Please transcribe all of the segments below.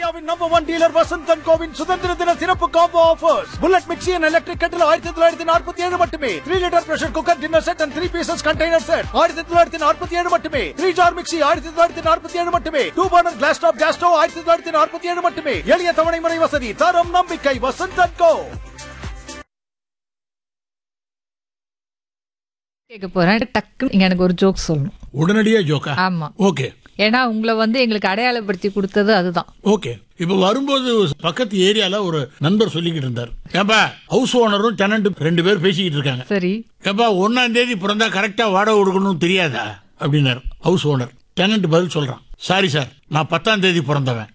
இந்தியாவின் number one dealer வசந்தன் கோவின் சுதந்திர தின சிறப்பு combo offers bullet mixie and electric kettle ஆயிரத்தி தொள்ளாயிரத்தி நாற்பத்தி ஏழு மட்டுமே three litre pressure cooker dinner set and three pieces container set ஆயிரத்தி தொள்ளாயிரத்தி நாற்பத்தி ஏழு மட்டுமே த்ரீ ஜார் மிக்சி ஆயிரத்தி தொள்ளாயிரத்தி நாற்பத்தி ஏழு மட்டுமே two burner glass top gas stove ஆயிரத்தி தொள்ளாயிரத்தி நாற்பத்தி ஏழு மட்டுமே எளிய தவணை முறை வசதி தரம் நம்பிக்கை வசந்தன் கோ கேட்க போறேன் டக்குன்னு நீங்க எனக்கு ஒரு ஜோக் சொல்லணும் உடனடியா ஜோக்கா ஆமா ஓகே ஏன்னா உங்களை வந்து எங்களுக்கு அடையாளப்படுத்தி கொடுத்தது அதுதான் ஓகே இப்ப வரும்போது பக்கத்து ஏரியால ஒரு நண்பர் சொல்லிக்கிட்டு இருந்தார் ஏப்பா ஹவுஸ் ஓனரும் டெனண்ட் ரெண்டு பேர் பேசிக்கிட்டு இருக்காங்க சரி ஏப்பா ஒன்னாம் தேதி பிறந்தா கரெக்டா வாடகை கொடுக்கணும் தெரியாதா அப்படின்னாரு ஹவுஸ் ஓனர் டெனண்ட் பதில் சொல்றான் சாரி சார் நான் பத்தாம் தேதி பிறந்தவன்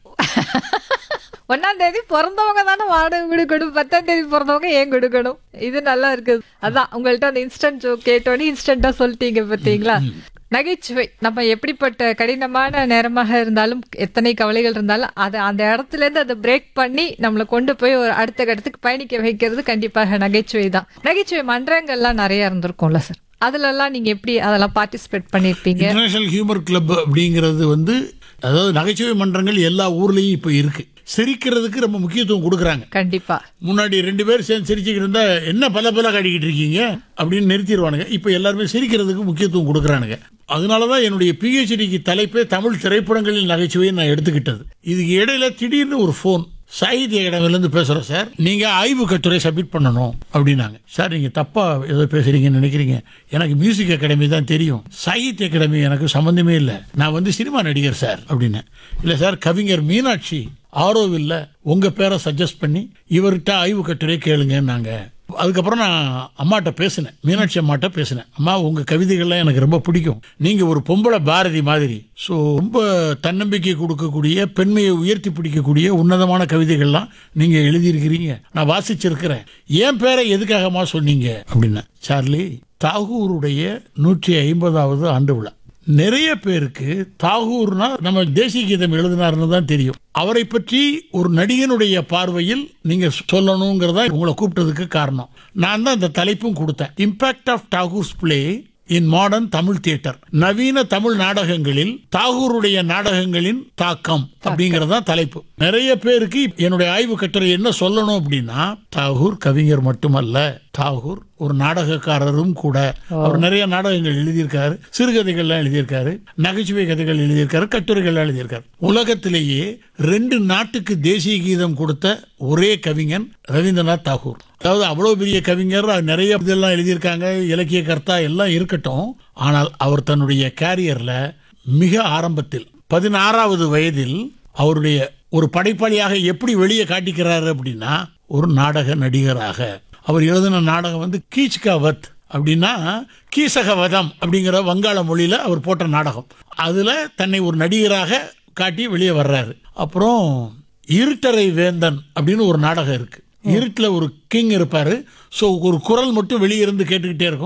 ஒன்னாம் தேதி பிறந்தவங்க தானே வாடகை கொடுக்கணும் பத்தாம் தேதி பிறந்தவங்க ஏன் கொடுக்கணும் இது நல்லா இருக்குது அதான் உங்கள்ட்ட அந்த இன்ஸ்டன்ட் ஜோக் கேட்டோன்னே இன்ஸ்டன்டா சொல்லிட்டீங்க பார்த்தீங்களா நகைச்சுவை நம்ம எப்படிப்பட்ட கடினமான நேரமாக இருந்தாலும் எத்தனை கவலைகள் இருந்தாலும் அதை அந்த இடத்துல இருந்து அதை பிரேக் பண்ணி நம்மளை கொண்டு போய் ஒரு அடுத்த கட்டத்துக்கு பயணிக்க வைக்கிறது கண்டிப்பாக நகைச்சுவை தான் நகைச்சுவை மன்றங்கள்லாம் நிறைய இருந்திருக்கும்ல சார் அதுலலாம் நீங்க எப்படி அதெல்லாம் பார்ட்டிசிபேட் பண்ணியிருப்பீங்க இன்டர்நேஷனல் ஹியூமர் கிளப் அப்படிங்கிறது வந்து அதாவது நகைச்சுவை மன்றங்கள் எல்லா ஊர்லயும் இப்ப இருக்கு சிரிக்கிறதுக்கு ரொம்ப முக்கியத்துவம் கொடுக்குறாங்க கண்டிப்பா முன்னாடி ரெண்டு பேர் சேர்ந்து சிரிச்சுக்கிட்டு இருந்தா என்ன பல பல காட்டிக்கிட்டு இருக்கீங்க அப்படின்னு நிறுத்திடுவானுங்க இப்போ எல்லாருமே சிரிக்கிறதுக்கு முக்கியத்துவம் கொடுக்குறானுங்க அதனாலதான் என்னுடைய பிஹெச்டிக்கு தலைப்பே தமிழ் திரைப்படங்களில் நகைச்சுவையை நான் எடுத்துக்கிட்டது இதுக்கு இடையில திடீர்னு ஒரு ஃபோன் சாகித்ய அகாடமிலேருந்து பேசுகிறோம் சார் நீங்கள் ஆய்வு கட்டுரை சப்மிட் பண்ணணும் அப்படின்னாங்க சார் நீங்கள் தப்பாக ஏதோ பேசுகிறீங்கன்னு நினைக்கிறீங்க எனக்கு மியூசிக் அகாடமி தான் தெரியும் சாகித்ய அகாடமி எனக்கு சம்மந்தமே இல்லை நான் வந்து சினிமா நடிகர் சார் அப்படின்னு இல்லை சார் கவிஞர் மீனாட்சி ஆரோவில்ல உங்கள் பேரை சஜஸ்ட் பண்ணி இவர்கிட்ட ஆய்வு கட்டுரை கேளுங்கன்னாங்க அதுக்கப்புறம் நான் அம்மாட்ட பேசினேன் மீனாட்சி அம்மாட்ட பேசினேன் அம்மா உங்க கவிதைகள்லாம் எனக்கு ரொம்ப பிடிக்கும் நீங்க ஒரு பொம்பளை பாரதி மாதிரி ஸோ ரொம்ப தன்னம்பிக்கை கொடுக்கக்கூடிய பெண்மையை உயர்த்தி பிடிக்கக்கூடிய உன்னதமான கவிதைகள்லாம் நீங்க எழுதியிருக்கிறீங்க நான் வாசிச்சிருக்கிறேன் என் பேரை எதுக்காகமா சொன்னீங்க அப்படின்னா சார்லி தாகூருடைய நூற்றி ஐம்பதாவது ஆண்டு விழா நிறைய பேருக்கு தாகூர்னா நம்ம தேசிய கீதம் எழுதினாருன்னு தான் தெரியும் அவரை பற்றி ஒரு நடிகனுடைய பார்வையில் நீங்க சொல்லணுங்கிறதா உங்களை கூப்பிட்டதுக்கு காரணம் நான் தான் இந்த தலைப்பும் கொடுத்தேன் impact of Tagore's play in modern Tamil theatre நவீன தமிழ் நாடகங்களில் தாகூருடைய நாடகங்களின் தாக்கம் அப்படிங்கறது தான் தலைப்பு நிறைய பேருக்கு என்னுடைய ஆய்வு கட்டுரை என்ன சொல்லணும் அப்படின்னா தாகூர் கவிஞர் மட்டுமல்ல தாகூர் ஒரு நாடகக்காரரும் கூட அவர் நிறைய நாடகங்கள் எழுதியிருக்காரு சிறுகதைகள்லாம் எழுதியிருக்காரு நகைச்சுவை கதைகள் எழுதியிருக்காரு கட்டுரைகள்லாம் எழுதியிருக்காரு உலகத்திலேயே ரெண்டு நாட்டுக்கு தேசிய கீதம் கொடுத்த ஒரே கவிஞன் ரவீந்திரநாத் தாகூர் அதாவது அவ்வளவு பெரிய கவிஞர் நிறைய இதெல்லாம் எழுதியிருக்காங்க இலக்கிய கர்த்தா எல்லாம் இருக்கட்டும் ஆனால் அவர் தன்னுடைய கேரியர்ல மிக ஆரம்பத்தில் பதினாறாவது வயதில் அவருடைய ஒரு படைப்பாளியாக எப்படி வெளியே காட்டிக்கிறாரு அப்படின்னா ஒரு நாடக நடிகராக அவர் எழுதின நாடகம் வந்து கீச்காவத் அப்படின்னா கீசகவதம் அப்படிங்கிற வங்காள மொழியில அவர் போட்ட நாடகம் அதுல தன்னை ஒரு நடிகராக காட்டி வெளியே வர்றாரு அப்புறம் இருட்டறை வேந்தன் அப்படின்னு ஒரு நாடகம் இருக்கு இருட்டில் ஒரு கிங் இருப்பாரு ஸோ ஒரு குரல் மட்டும் வெளியே இருந்து கேட்டுக்கிட்டே இருக்கும்